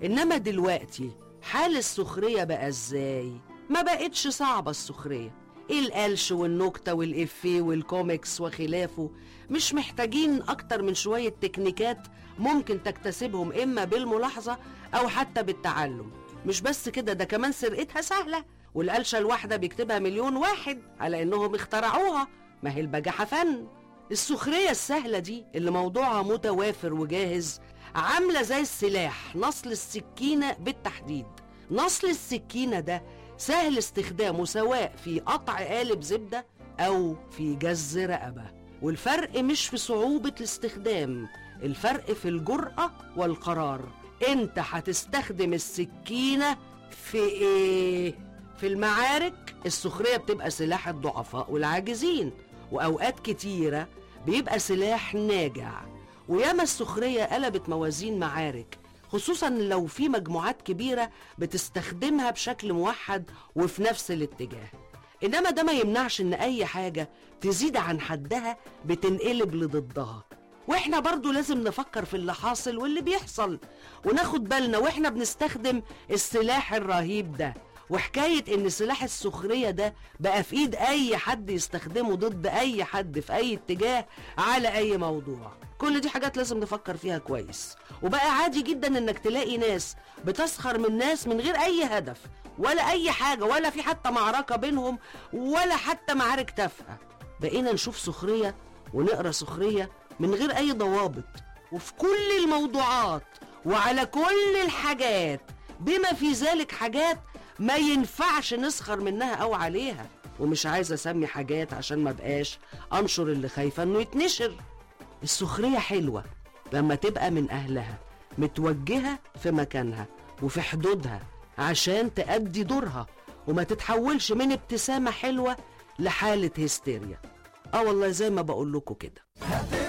إنما دلوقتي حال السخرية بقى إزاي؟ ما بقتش صعبة السخرية القلش والنكتة والإفيه والكوميكس وخلافه مش محتاجين أكتر من شوية تكنيكات ممكن تكتسبهم إما بالملاحظة أو حتى بالتعلم مش بس كده ده كمان سرقتها سهلة والقلشة الواحدة بيكتبها مليون واحد على إنهم اخترعوها ما هي البجاحة فن السخرية السهلة دي اللي موضوعها متوافر وجاهز عاملة زي السلاح نصل السكينة بالتحديد نصل السكينة ده سهل استخدامه سواء في قطع قالب زبدة أو في جز رقبة والفرق مش في صعوبة الاستخدام الفرق في الجرأة والقرار انت هتستخدم السكينة في ايه؟ في المعارك السخرية بتبقى سلاح الضعفاء والعاجزين وأوقات كتيرة بيبقى سلاح ناجع وياما السخرية قلبت موازين معارك خصوصا لو في مجموعات كبيرة بتستخدمها بشكل موحد وفي نفس الاتجاه إنما ده ما يمنعش إن أي حاجة تزيد عن حدها بتنقلب لضدها واحنا برضو لازم نفكر في اللي حاصل واللي بيحصل وناخد بالنا واحنا بنستخدم السلاح الرهيب ده وحكاية ان سلاح السخرية ده بقى في ايد اي حد يستخدمه ضد اي حد في اي اتجاه على اي موضوع كل دي حاجات لازم نفكر فيها كويس وبقى عادي جدا انك تلاقي ناس بتسخر من ناس من غير اي هدف ولا اي حاجة ولا في حتى معركة بينهم ولا حتى معارك تافهة بقينا نشوف سخرية ونقرا سخرية من غير اي ضوابط وفي كل الموضوعات وعلى كل الحاجات بما في ذلك حاجات ما ينفعش نسخر منها او عليها ومش عايزه اسمي حاجات عشان ما بقاش انشر اللي خايفه انه يتنشر السخريه حلوه لما تبقى من اهلها متوجهه في مكانها وفي حدودها عشان تأدي دورها وما تتحولش من ابتسامه حلوه لحاله هستيريا اه والله زي ما بقول لكم كده